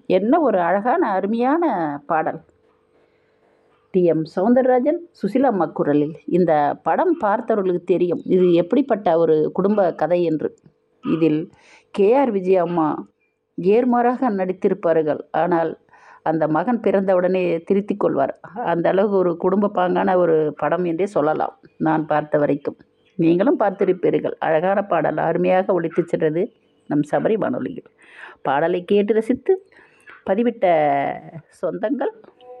என்ன ஒரு அழகான அருமையான பாடல் டி எம் சௌந்தரராஜன் சுசிலாம்மா குரலில் இந்த படம் பார்த்தவர்களுக்கு தெரியும் இது எப்படிப்பட்ட ஒரு குடும்ப கதை என்று இதில் கேஆர் விஜய் அம்மா ஏர்மாறாக நடித்திருப்பார்கள் ஆனால் அந்த மகன் பிறந்தவுடனே திருத்திக் கொள்வார் அந்த அளவுக்கு ஒரு குடும்ப பாங்கான ஒரு படம் என்றே சொல்லலாம் நான் பார்த்த வரைக்கும் நீங்களும் பார்த்திருப்பீர்கள் அழகான பாடல் அருமையாக ஒழித்துச் சென்றது நம் சபரி வானொலியில் பாடலை கேட்டு ரசித்து பதிவிட்ட சொந்தங்கள்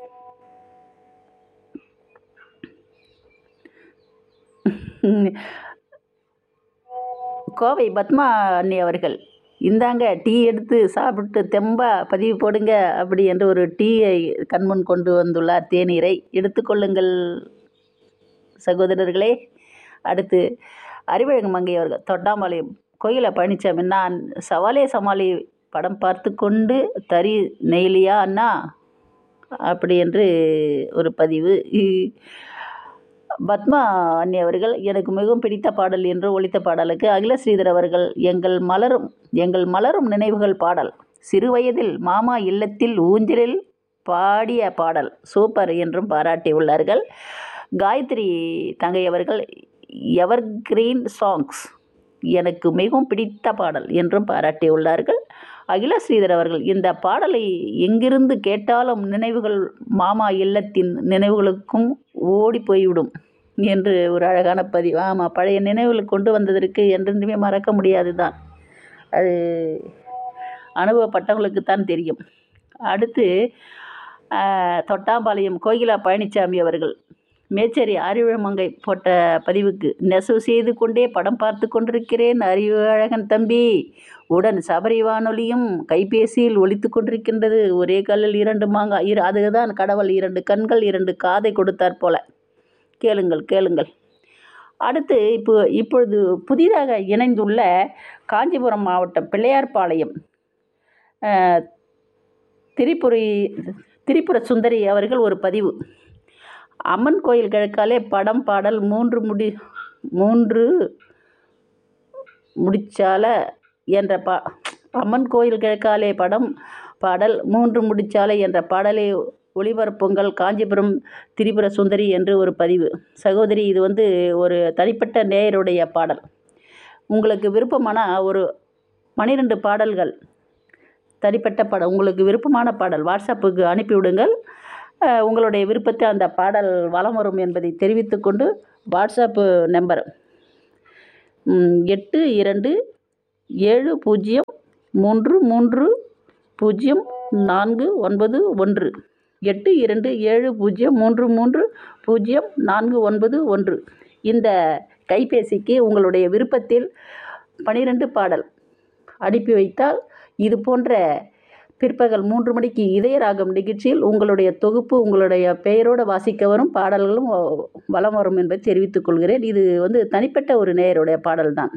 கோவை பத்மா அண்ணி அவர்கள் இந்தாங்க டீ எடுத்து சாப்பிட்டு தெம்பா பதிவு போடுங்க அப்படி என்று ஒரு டீயை கண்முன் கொண்டு வந்துள்ளார் தேநீரை எடுத்துக்கொள்ளுங்கள் சகோதரர்களே அடுத்து அறிவழகு மங்கை அவர்கள் தொட்டாம்பாளையம் கோயில பழனிசாமி நான் சவாலே சமாளி படம் பார்த்து கொண்டு தறி நெய்லியா அண்ணா அப்படி என்று ஒரு பதிவு இ- பத்மா அண்ணி அவர்கள் எனக்கு மிகவும் பிடித்த பாடல் என்று ஒலித்த பாடலுக்கு அகில ஸ்ரீதர் அவர்கள் எங்கள் மலரும் எங்கள் மலரும் நினைவுகள் பாடல் சிறுவயதில் மாமா இல்லத்தில் ஊஞ்சலில் பாடிய பாடல் சூப்பர் என்றும் பாராட்டியுள்ளார்கள் காயத்ரி தங்கை அவர்கள் எவர் கிரீன் சாங்ஸ் எனக்கு மிகவும் பிடித்த பாடல் என்றும் பாராட்டியுள்ளார்கள் அகில ஸ்ரீதர் அவர்கள் இந்த பாடலை எங்கிருந்து கேட்டாலும் நினைவுகள் மாமா இல்லத்தின் நினைவுகளுக்கும் ஓடி போய்விடும் என்று ஒரு அழகான பதிவு ஆமாம் பழைய நினைவுகள் கொண்டு வந்ததற்கு என்றென்றுமே மறக்க முடியாது தான் அது அனுபவப்பட்டவங்களுக்கு தான் தெரியும் அடுத்து ஆஹ், தொட்டாம்பாளையம் கோகிலா பழனிசாமி அவர்கள் மேச்சேரி அறிவுமங்கை போட்ட பதிவுக்கு நெசவு செய்து கொண்டே படம் பார்த்து கொண்டிருக்கிறேன் அறிவழகன் தம்பி உடன் சபரி வானொலியும் கைபேசியில் ஒலித்து கொண்டிருக்கின்றது ஒரே கல்லில் இரண்டு மாங்காய் இரு அதுதான் கடவுள் இரண்டு கண்கள் இரண்டு காதை கொடுத்தார் போல கேளுங்கள் கேளுங்கள் அடுத்து இப்போ இப்பொழுது புதிதாக இணைந்துள்ள காஞ்சிபுரம் மாவட்டம் பிள்ளையார்பாளையம் அஹ், திரிபுரி திரிபுர சுந்தரி அவர்கள் ஒரு பதிவு அம்மன் கோயில் கிழக்காலே படம் பாடல் மூன்று முடி மூன்று முடிச்சால என்ற பா அம்மன் கோயில் கிழக்காலே படம் பாடல் மூன்று முடிச்சாலை என்ற பாடலை ஒளிபரப்புங்கள் காஞ்சிபுரம் திரிபுர சுந்தரி என்று ஒரு பதிவு சகோதரி இது வந்து ஒரு தனிப்பட்ட நேயருடைய பாடல் உங்களுக்கு விருப்பமான ஒரு பன்னிரெண்டு பாடல்கள் தனிப்பட்ட பாடல் உங்களுக்கு விருப்பமான பாடல் வாட்ஸ்அப்புக்கு அனுப்பிவிடுங்கள் அஹ், உங்களுடைய விருப்பத்தை அந்த பாடல் வலம் வரும் என்பதை தெரிவித்துக்கொண்டு வாட்ஸ்அப்பு நம்பர் ம், எட்டு இரண்டு ஏழு பூஜ்ஜியம் மூன்று மூன்று பூஜ்ஜியம் நான்கு ஒன்பது ஒன்று எட்டு இரண்டு ஏழு பூஜ்ஜியம் மூன்று மூன்று பூஜ்ஜியம் நான்கு ஒன்பது ஒன்று இந்த கைபேசிக்கு உங்களுடைய விருப்பத்தில் பனிரெண்டு பாடல் அனுப்பி வைத்தால் இது போன்ற பிற்பகல் மூன்று மணிக்கு இதயராகம் நிகழ்ச்சியில் உங்களுடைய தொகுப்பு உங்களுடைய பெயரோடு வாசிக்க வரும் பாடல்களும் வ- வலம் வரும் என்பதை தெரிவித்துக் கொள்கிறேன் இது வந்து தனிப்பட்ட ஒரு நேயருடைய பாடல்தான்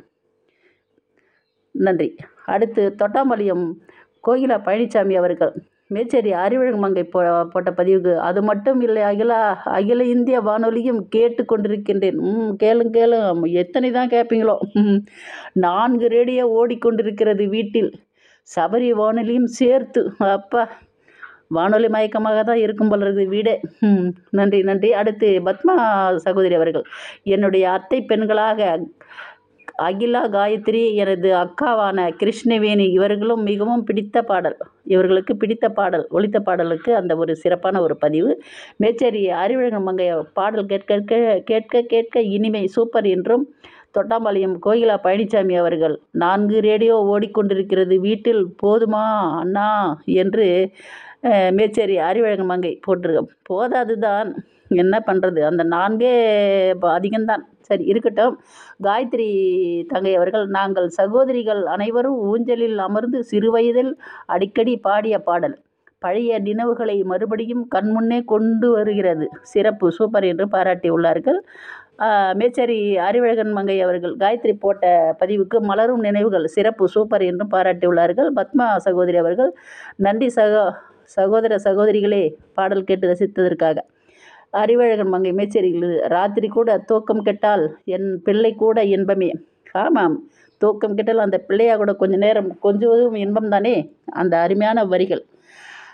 நன்றி அடுத்து தொட்டாம்பாளையம் கோகிலா பழனிசாமி அவர்கள் மேச்சேரி அறிவழகு மங்கை போ போட்ட பதிவுக்கு அது மட்டும் இல்லை அகில அகில இந்திய வானொலியும் கேட்டு கொண்டிருக்கின்றேன் ம் கேளுங்க கேளுங்க எத்தனை தான் கேட்பீங்களோ ம். நான்கு ரேடியோ ஓடிக்கொண்டிருக்கிறது வீட்டில் சபரி வானொலியும் சேர்த்து அப்பா வானொலி மயக்கமாக தான் இருக்கும் போல இருக்குது வீடே ம், நன்றி நன்றி அடுத்து பத்மா சகோதரி அவர்கள் என்னுடைய அத்தை பெண்களாக அகிலா காயத்ரி எனது அக்காவான கிருஷ்ணவேணி இவர்களும் மிகவும் பிடித்த பாடல் இவர்களுக்கு பிடித்த பாடல் ஒலித்த பாடலுக்கு அந்த ஒரு சிறப்பான ஒரு பதிவு மேச்சேரி அறிவழகன் மங்கைய பாடல் கேட்க கேட்க கேட்க கேட்க இனிமை சூப்பர் என்றும் தொட்டாம்பாளையம் கோகிலா பழனிசாமி அவர்கள் நான்கு ரேடியோ ஓடிக்கொண்டிருக்கிறது வீட்டில் போதுமா அண்ணா என்று அஹ், மேச்சேரி அறிவழகன் மங்கை போட்டிருக்க போதாது தான் என்ன பண்ணுறது அந்த நான்கே இப்போ அதிகம்தான் சரி இருக்கட்டும் காயத்ரி தங்கை அவர்கள் நாங்கள் சகோதரிகள் அனைவரும் ஊஞ்சலில் அமர்ந்து சிறுவயதில் அடிக்கடி பாடிய பாடல் பழைய நினைவுகளை மறுபடியும் கண்முன்னே கொண்டு வருகிறது சிறப்பு சூப்பர் என்று பாராட்டியுள்ளார்கள் ஆஹ், மேச்சேரி அறிவழகன் மங்கை அவர்கள் காயத்ரி போட்ட பதிவுக்கு மலரும் நினைவுகள் சிறப்பு சூப்பர் என்றும் பாராட்டியுள்ளார்கள் பத்மா சகோதரி அவர்கள் நன்றி சகோ சகோதர சகோதரிகளே பாடல் கேட்டு ரசித்ததற்காக அறிவழகன் மங்கை மேச்சேரியில் ராத்திரி கூட தூக்கம் கெட்டால் என் பிள்ளை கூட இன்பமே ஆமாம் தூக்கம் கெட்டால் அந்த பிள்ளையா கூட கொஞ்ச நேரம் கொஞ்சம் இன்பம் தானே அந்த அருமையான வரிகள்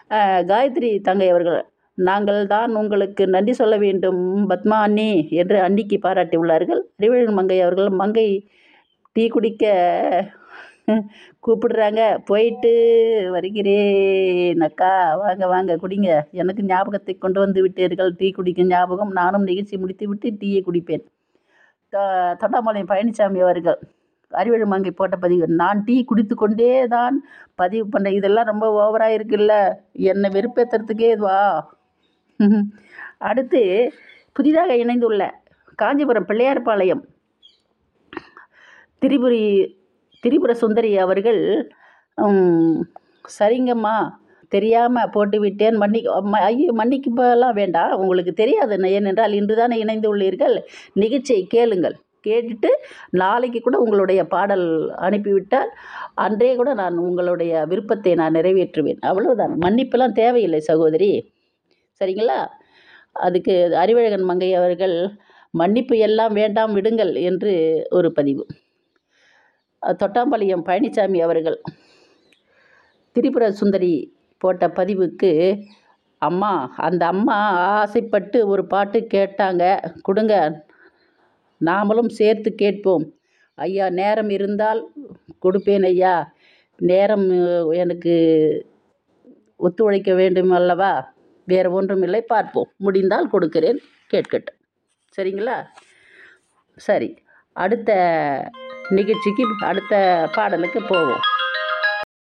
அஹ், காயத்ரி தங்கை அவர்கள் நாங்கள் தான் உங்களுக்கு நன்றி சொல்ல வேண்டும் பத்மா அண்ணி என்று அன்னிக்கு பாராட்டியுள்ளார்கள் அறிவழகன் மங்கை அவர்கள் மங்கை டீ குடிக்க கூப்பிடுறாங்க போயிட்டு வருகிறேன் அக்கா வாங்க வாங்க குடிங்க எனக்கு ஞாபகத்தை கொண்டு வந்து விட்டீர்கள் டீ குடிக்கும் ஞாபகம் நானும் நிகழ்ச்சி முடித்து விட்டு டீயை குடிப்பேன் த- தொட்டாம்பாளையம் பழனிசாமி அவர்கள் அறிவழி மங்கை போட்ட பதிவு நான் டீ குடித்து கொண்டே தான் பதிவு பண்ணேன் இதெல்லாம் ரொம்ப ஓவராக இருக்குல்ல என்னை வெறுப்பேற்றுறதுக்கே இதுவா அடுத்து புதிதாக இணைந்துள்ள காஞ்சிபுரம் பிள்ளையார்பாளையம் திரிபுரி திரிபுர சுந்தரி அவர்கள் உம், சரிங்கம்மா தெரியாமல் போட்டு விட்டேன் மன்னி ம- ஐயோ மன்னிக்கப்பெல்லாம் வேண்டாம் உங்களுக்கு தெரியாது ஏனென்றால் இன்று தானே இணைந்து உள்ளீர்கள் நிகழ்ச்சியை கேளுங்கள் கேட்டுட்டு நாளைக்கு கூட உங்களுடைய பாடல் அனுப்பிவிட்டால் அன்றே கூட நான் உங்களுடைய விருப்பத்தை நான் நிறைவேற்றுவேன் அவ்வளவுதான் மன்னிப்பெல்லாம் தேவையில்லை சகோதரி சரிங்களா அதுக்கு அறிவழகன் மங்கை அவர்கள் மன்னிப்பு எல்லாம் வேண்டாம் விடுங்கள் என்று ஒரு பதிவு அஹ் தொட்டாம்பாளையம் பழனிசாமி அவர்கள் திரிபுர சுந்தரி போட்ட பதிவுக்கு அம்மா அந்த அம்மா ஆசைப்பட்டு ஒரு பாட்டு கேட்டாங்க கொடுங்க நாமளும் சேர்த்து கேட்போம் ஐயா நேரம் இருந்தால் கொடுப்பேன் ஐயா நேரம் அஹ், எனக்கு ஒத்துழைக்க வேண்டும் அல்லவா வேறு ஒன்றுமில்லை பார்ப்போம் முடிந்தால் கொடுக்கிறேன் கேட்கட்டும் சரிங்களா சரி அடுத்த நிகழ்ச்சிக்கு அடுத்த பாடலுக்கு போவோம்